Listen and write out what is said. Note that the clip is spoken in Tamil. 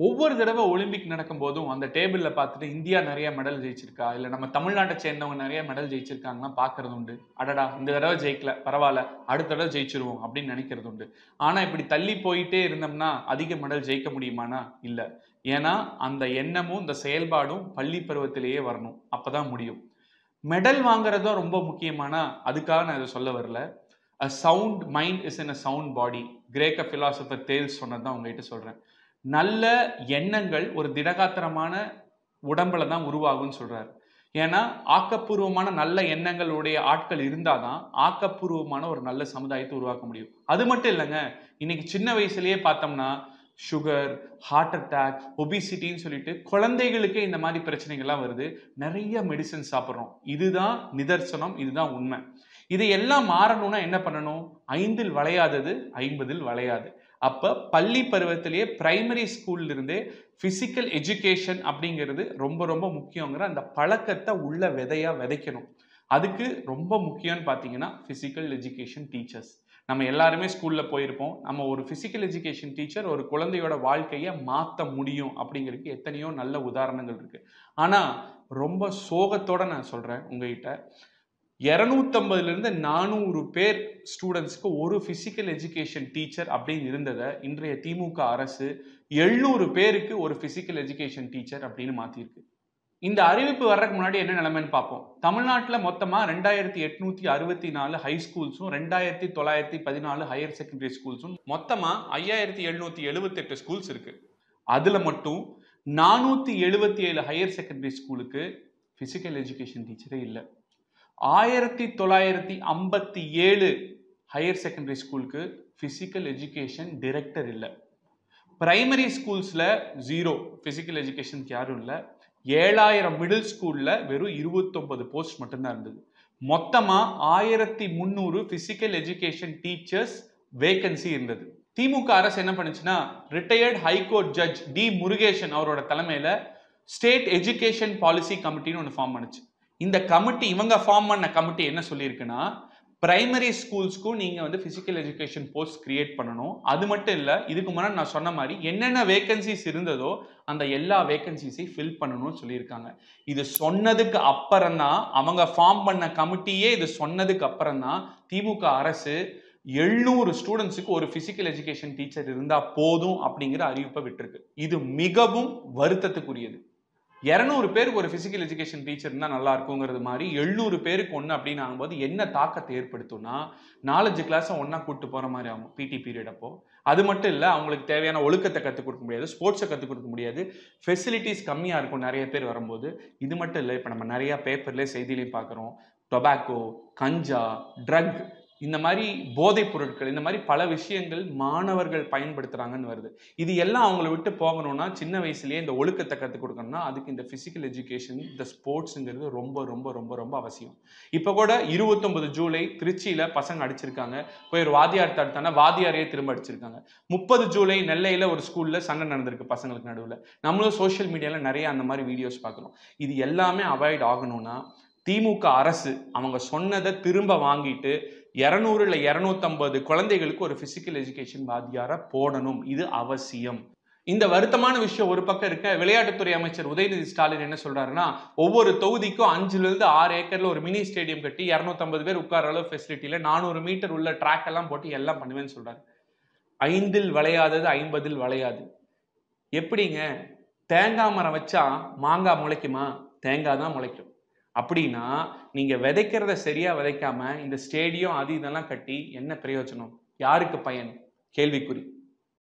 ஒவ்வொரு தடவை ஒலிம்பிக் நடக்கும் போதும் அந்த டேபிள்ல பார்த்துட்டு இந்தியா நிறைய மெடல் ஜெயிச்சிருக்கா இல்ல நம்ம தமிழ்நாட்டை சேர்ந்தவங்க நிறைய மெடல் ஜெயிச்சிருக்காங்கன்னா பாக்குறது உண்டு அடடா இந்த தடவை ஜெயிக்கல பரவாயில்ல அடுத்த தடவை ஜெயிச்சிருவோம் அப்படின்னு நினைக்கிறது உண்டு ஆனா இப்படி தள்ளி போயிட்டே இருந்தோம்னா அதிக மெடல் ஜெயிக்க முடியுமானா இல்ல ஏன்னா அந்த எண்ணமும் இந்த செயல்பாடும் பள்ளி பருவத்திலேயே வரணும் அப்பதான் முடியும் மெடல் வாங்குறதும் ரொம்ப முக்கியமானா அதுக்காக நான் இதை சொல்ல வரல a sound mind is in a sound body கிரேக்க பிலாசபர் தேல்ஸ் சொன்னது தான் உங்ககிட்ட சொல்றேன் நல்ல எண்ணங்கள் ஒரு திடகாத்திரமான உடம்புல தான் உருவாகும்னு சொல்றாரு ஏன்னா ஆக்கப்பூர்வமான நல்ல எண்ணங்களுடைய ஆட்கள் இருந்தாதான் ஆக்கப்பூர்வமான ஒரு நல்ல சமுதாயத்தை உருவாக்க முடியும் அது மட்டும் இல்லைங்க இன்னைக்கு சின்ன வயசுலயே பார்த்தோம்னா சுகர் ஹார்ட் அட்டாக் ஒபிசிட்டின்னு சொல்லிட்டு குழந்தைகளுக்கே இந்த மாதிரி பிரச்சனைகள்லாம் வருது நிறைய மெடிசன் சாப்பிட்றோம் இதுதான் நிதர்சனம் இதுதான் உண்மை இது எல்லாம் மாறணும்னா என்ன பண்ணணும் ஐந்தில் வளையாதது ஐம்பதில் வளையாது அப்ப பள்ளி பருவத்திலேயே பிரைமரி ஸ்கூல்ல இருந்தே பிசிக்கல் எஜுகேஷன் அப்படிங்கிறது ரொம்ப ரொம்ப முக்கியங்கிற அந்த பழக்கத்தை உள்ள விதையா விதைக்கணும் அதுக்கு ரொம்ப முக்கியம்னு பார்த்தீங்கன்னா பிசிக்கல் எஜுகேஷன் டீச்சர்ஸ் நம்ம எல்லாருமே ஸ்கூல்ல போயிருப்போம் நம்ம ஒரு பிசிக்கல் எஜுகேஷன் டீச்சர் ஒரு குழந்தையோட வாழ்க்கையை மாற்ற முடியும் அப்படிங்கிறதுக்கு எத்தனையோ நல்ல உதாரணங்கள் இருக்கு ஆனா ரொம்ப சோகத்தோட நான் சொல்றேன் உங்ககிட்ட இரநூத்தம்பதுல இருந்து நானூறு பேர் ஸ்டூடெண்ட்ஸ்க்கு ஒரு பிசிக்கல் எஜுகேஷன் டீச்சர் அப்படின்னு இருந்ததை இன்றைய திமுக அரசு எழுநூறு பேருக்கு ஒரு பிசிக்கல் எஜுகேஷன் டீச்சர் அப்படின்னு மாத்திருக்கு இந்த அறிவிப்பு வர்றதுக்கு முன்னாடி என்ன நிலைமைன்னு பார்ப்போம் தமிழ்நாட்டில் மொத்தமா ரெண்டாயிரத்தி எட்நூத்தி அறுபத்தி நாலு ஹை ஸ்கூல்ஸும் ரெண்டாயிரத்தி தொள்ளாயிரத்தி பதினாலு ஹையர் செகண்டரி ஸ்கூல்ஸும் மொத்தமா ஐயாயிரத்தி எழுநூத்தி எழுபத்தெட்டு ஸ்கூல்ஸ் இருக்கு அதுல மட்டும் நானூத்தி எழுபத்தி ஏழு ஹையர் செகண்டரி ஸ்கூலுக்கு பிசிக்கல் எஜுகேஷன் டீச்சரே இல்லை ஆயிரத்தி தொள்ளாயிரத்தி ஐம்பத்தி ஏழு ஹையர் செகண்டரி ஸ்கூலுக்கு பிசிக்கல் எஜுகேஷன் டிரெக்டர் இல்லை பிரைமரி ஸ்கூல்ஸில் ஜீரோ பிசிக்கல் எஜுகேஷனுக்கு யாரும் இல்லை ஏழாயிரம் மிடில் ஸ்கூலில் வெறும் இருபத்தொன்பது போஸ்ட் மட்டும்தான் இருந்தது மொத்தமாக ஆயிரத்தி முந்நூறு பிசிக்கல் எஜுகேஷன் டீச்சர்ஸ் வேகன்சி இருந்தது திமுக அரசு என்ன பண்ணுச்சுன்னா retired high court judge T Murugesan அவரோட தலைமையில ஸ்டேட் எஜுகேஷன் பாலிசி கமிட்டின்னு ஒன்று ஃபார்ம் பண்ணுச்சு இந்த கமிட்டி இவங்க ஃபார்ம் பண்ண கமிட்டி என்ன சொல்லியிருக்குன்னா பிரைமரி ஸ்கூல்ஸ்க்கும் நீங்க வந்து பிசிக்கல் எஜுகேஷன் போஸ்ட் கிரியேட் பண்ணணும் அது மட்டும் இல்ல இதுக்கு முன்னாடி நான் சொன்ன மாதிரி என்னென்ன வேகன்சிஸ் இருந்ததோ அந்த எல்லா வேகன்சிஸையும் ஃபில் பண்ணணும்னு சொல்லியிருக்காங்க இது சொன்னதுக்கு அப்புறம் தான் அவங்க ஃபார்ம் பண்ண கமிட்டியே இது சொன்னதுக்கு அப்புறம் தான் திமுக அரசு எழுநூறு ஸ்டூடெண்ட்ஸுக்கு ஒரு பிசிக்கல் எஜுகேஷன் டீச்சர் இருந்தா போதும் அப்படிங்கிற அறிவிப்பை விட்டுருக்கு இது மிகவும் வருத்தத்துக்குரியது இரநூறு பேருக்கு ஒரு பிசிக்கல் எஜுகேஷன் டீச்சர் இருந்தால் நல்லா இருக்குங்கிறது மாதிரி எழுநூறு பேருக்கு ஒன்று அப்படின்னு ஆகும்போது என்ன தாக்கத்தை ஏற்படுத்தும்னா நாலஞ்சு கிளாஸை ஒன்றா கூப்பிட்டு போகிற மாதிரி ஆகும் பிடி பீரியட் அப்போ அது மட்டும் இல்லை அவங்களுக்கு தேவையான ஒழுக்கத்தை கற்றுக் கொடுக்க முடியாது ஸ்போர்ட்ஸை கற்றுக் கொடுக்க முடியாது ஃபெசிலிட்டிஸ் கம்மியாக இருக்கும் நிறைய பேர் வரும்போது இது மட்டும் இல்லை இப்போ நம்ம நிறையா பேப்பர்லேயே செய்தியிலையும் பார்க்குறோம் டொபாக்கோ கஞ்சா ட்ரக் இந்த மாதிரி போதைப் பொருட்கள் இந்த மாதிரி பல விஷயங்கள் மாணவர்கள் பயன்படுத்துறாங்கன்னு வருது இது எல்லாம் அவங்கள விட்டு போகணும்னா சின்ன வயசுலயே இந்த ஒழுக்கத்தை கற்றுக் கொடுக்கணும்னா அதுக்கு இந்த பிசிக்கல் எஜுகேஷன் இந்த ஸ்போர்ட்ஸுங்கிறது ரொம்ப ரொம்ப ரொம்ப ரொம்ப அவசியம் இப்போ கூட இருபத்தொன்பது ஜூலை திருச்சியில பசங்க அடிச்சிருக்காங்க போய் ஒரு வாத்தியார் தடுத்தானா வாத்தியாரையே திரும்ப அடிச்சிருக்காங்க முப்பது ஜூலை நெல்லையில ஒரு ஸ்கூல்ல சண்டை நடந்திருக்கு பசங்களுக்கு நடுவில் நம்மளும் சோஷியல் மீடியால நிறைய அந்த மாதிரி வீடியோஸ் பார்க்குறோம் இது எல்லாமே அவாய்ட் ஆகணும்னா திமுக அரசு அவங்க சொன்னதை திரும்ப வாங்கிட்டு இரநூறு இல்லை இரநூத்தம்பது குழந்தைகளுக்கு ஒரு பிசிக்கல் எஜுகேஷன் வாத்தியாரை போடணும் இது அவசியம் இந்த வருத்தமான விஷயம் ஒரு பக்கம் இருக்க விளையாட்டுத்துறை அமைச்சர் உதயநிதி ஸ்டாலின் என்ன சொல்றாருன்னா ஒவ்வொரு தொகுதிக்கும் அஞ்சுல இருந்து ஆறு ஏக்கர்ல ஒரு மினி ஸ்டேடியம் கட்டி இரநூத்தம்பது பேர் உட்கார அளவு ஃபெசிலிட்டியில நானூறு மீட்டர் உள்ள ட்ராக் எல்லாம் போட்டு எல்லாம் பண்ணுவேன்னு சொல்றாரு ஐந்தில் விளையாதது ஐம்பதில் விளையாது எப்படிங்க தேங்காய் மரம் வச்சா மாங்காய் முளைக்குமா தேங்காய் தான் முளைக்கும் அப்படின்னா நீங்க விதைக்கிறத சரியா விதைக்காம இந்த ஸ்டேடியம் அது இதெல்லாம் கட்டி என்ன பிரயோஜனம் யாருக்கு பயன் கேள்விக்குறி